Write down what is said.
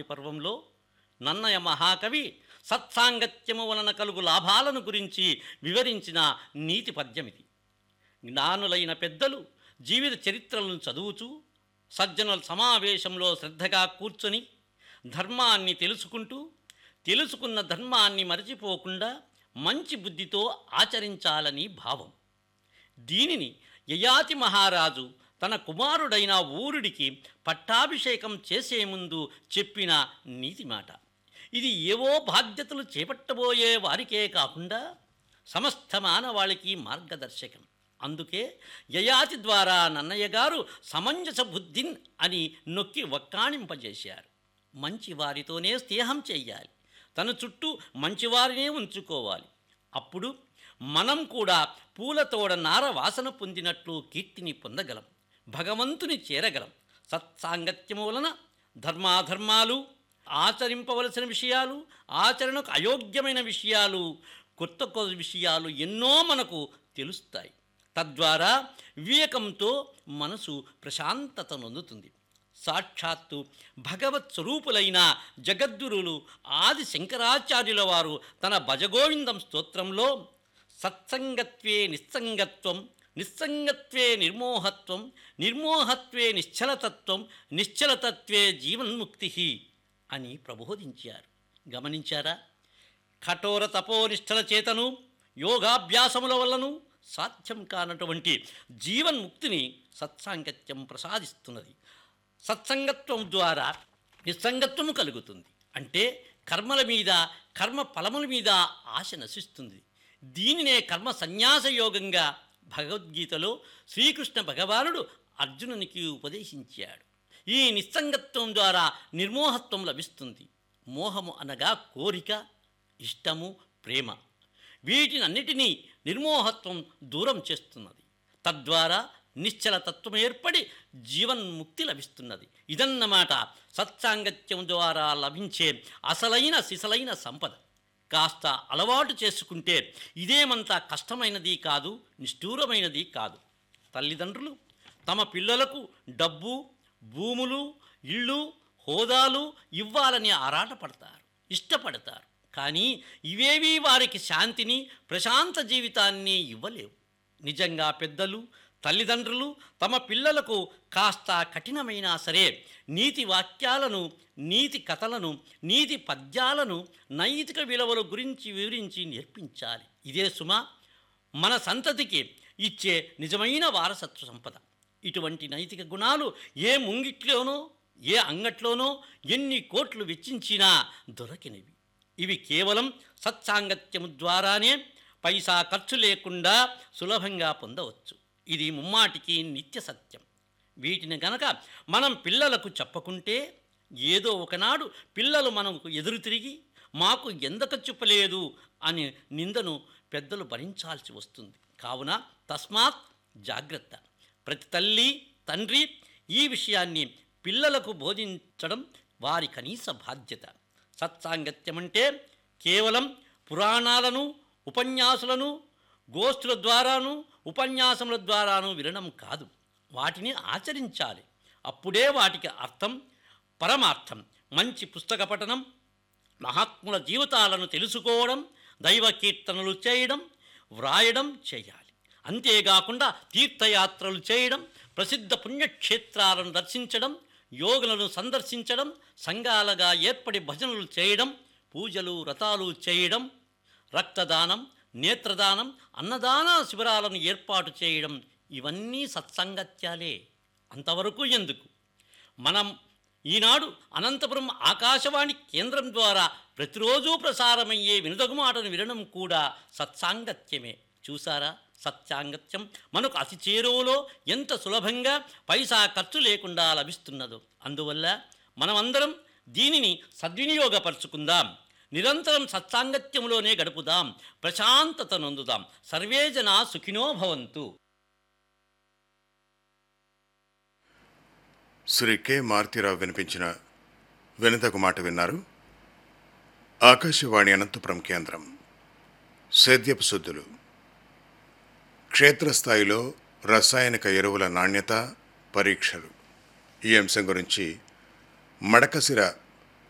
ఆది పర్వంలో నన్నయ మహాకవి సత్సాంగత్యము వలన కలుగు లాభాలను గురించి వివరించిన నీతి పద్యమిది జ్ఞానులైన పెద్దలు జీవిత చరిత్రలను చదువుతూ సజ్జనుల సమావేశంలో శ్రద్ధగా కూర్చొని ధర్మాన్ని తెలుసుకుంటూ తెలుసుకున్న ధర్మాన్ని మరచిపోకుండా మంచి బుద్ధితో ఆచరించాలని భావం దీనిని యయాతి మహారాజు తన కుమారుడైన ఊరుడికి పట్టాభిషేకం చేసే ముందు చెప్పిన నీతి మాట ఇది ఏవో బాధ్యతలు చేపట్టబోయే వారికే కాకుండా సమస్త మానవాళికి మార్గదర్శకం అందుకే యయాతి ద్వారా నన్నయ్య గారు సమంజస బుద్ధిన్ అని నొక్కి వక్కాణింపజేశారు మంచి వారితోనే స్నేహం చెయ్యాలి తన చుట్టూ మంచివారినే ఉంచుకోవాలి అప్పుడు మనం కూడా పూలతోడ నార వాసన పొందినట్లు కీర్తిని పొందగలం భగవంతుని చేరగలం సత్సాంగత్యము వలన ధర్మాధర్మాలు ఆచరింపవలసిన విషయాలు ఆచరణకు అయోగ్యమైన విషయాలు కొత్త కొత్త విషయాలు ఎన్నో మనకు తెలుస్తాయి తద్వారా వివేకంతో మనసు ప్రశాంతత నొందుతుంది సాక్షాత్తు భగవత్ స్వరూపులైన జగద్గురులు ఆది శంకరాచార్యుల వారు తన భజగోవిందం స్తోత్రంలో సత్సంగత్వే నిస్సంగత్వం నిస్సంగత్వే నిర్మోహత్వం నిర్మోహత్వే నిశ్చలతత్వం నిశ్చలతత్వే జీవన్ముక్తి అని ప్రబోధించారు గమనించారా కఠోర తపోనిష్టల చేతను యోగాభ్యాసముల వల్లను సాధ్యం కానటువంటి జీవన్ముక్తిని సత్సాంగత్యం ప్రసాదిస్తున్నది సత్సంగత్వం ద్వారా నిస్సంగత్వము కలుగుతుంది అంటే కర్మల మీద కర్మ ఫలముల మీద ఆశ నశిస్తుంది దీనినే కర్మ సన్యాస యోగంగా భగవద్గీతలో శ్రీకృష్ణ భగవానుడు అర్జునునికి ఉపదేశించాడు ఈ నిస్సంగత్వం ద్వారా నిర్మోహత్వం లభిస్తుంది మోహము అనగా కోరిక ఇష్టము ప్రేమ వీటినన్నిటినీ నిర్మోహత్వం దూరం చేస్తున్నది తద్వారా నిశ్చల తత్వం ఏర్పడి జీవన్ముక్తి లభిస్తున్నది ఇదన్నమాట సత్సాంగత్యం ద్వారా లభించే అసలైన సిసలైన సంపద కాస్త అలవాటు చేసుకుంటే ఇదేమంతా కష్టమైనది కాదు నిష్ఠూరమైనది కాదు తల్లిదండ్రులు తమ పిల్లలకు డబ్బు భూములు ఇళ్ళు హోదాలు ఇవ్వాలని ఆరాటపడతారు ఇష్టపడతారు కానీ ఇవేవీ వారికి శాంతిని ప్రశాంత జీవితాన్ని ఇవ్వలేవు నిజంగా పెద్దలు తల్లిదండ్రులు తమ పిల్లలకు కాస్త కఠినమైనా సరే నీతి వాక్యాలను నీతి కథలను నీతి పద్యాలను నైతిక విలువల గురించి వివరించి నేర్పించాలి ఇదే సుమ మన సంతతికి ఇచ్చే నిజమైన వారసత్వ సంపద ఇటువంటి నైతిక గుణాలు ఏ ముంగిట్లోనో ఏ అంగట్లోనో ఎన్ని కోట్లు వెచ్చించినా దొరకినవి ఇవి కేవలం సత్సాంగత్యము ద్వారానే పైసా ఖర్చు లేకుండా సులభంగా పొందవచ్చు ఇది ముమ్మాటికి నిత్య సత్యం వీటిని గనక మనం పిల్లలకు చెప్పకుంటే ఏదో ఒకనాడు పిల్లలు మనకు ఎదురు తిరిగి మాకు ఎందుకు చెప్పలేదు అని నిందను పెద్దలు భరించాల్సి వస్తుంది కావున తస్మాత్ జాగ్రత్త ప్రతి తల్లి తండ్రి ఈ విషయాన్ని పిల్లలకు బోధించడం వారి కనీస బాధ్యత సత్సాంగత్యం అంటే కేవలం పురాణాలను ఉపన్యాసులను గోష్ఠుల ద్వారాను ఉపన్యాసముల ద్వారాను వినడం కాదు వాటిని ఆచరించాలి అప్పుడే వాటికి అర్థం పరమార్థం మంచి పుస్తక పఠనం మహాత్ముల జీవితాలను తెలుసుకోవడం దైవ కీర్తనలు చేయడం వ్రాయడం చేయాలి అంతేకాకుండా తీర్థయాత్రలు చేయడం ప్రసిద్ధ పుణ్యక్షేత్రాలను దర్శించడం యోగులను సందర్శించడం సంఘాలుగా ఏర్పడి భజనలు చేయడం పూజలు వ్రతాలు చేయడం రక్తదానం నేత్రదానం అన్నదాన శిబిరాలను ఏర్పాటు చేయడం ఇవన్నీ సత్సంగత్యాలే అంతవరకు ఎందుకు మనం ఈనాడు అనంతపురం ఆకాశవాణి కేంద్రం ద్వారా ప్రతిరోజు ప్రసారమయ్యే వినదగు మాటను వినడం కూడా సత్సాంగత్యమే చూసారా సత్సాంగత్యం మనకు అతి చేరువలో ఎంత సులభంగా పైసా ఖర్చు లేకుండా లభిస్తున్నదో అందువల్ల మనమందరం దీనిని సద్వినియోగపరుచుకుందాం నిరంతరం సత్సాంగత్యంలోనే గడుపుదాం ప్రశాంతత నొందుదాం సర్వే జనా సుఖినో భవంతు శ్రీ కె మారుతిరావు వినిపించిన వినతకు మాట విన్నారు ఆకాశవాణి అనంతపురం కేంద్రం సేద్యపు శుద్ధులు క్షేత్రస్థాయిలో రసాయనిక ఎరువుల నాణ్యత పరీక్షలు ఈ అంశం గురించి మడకసిర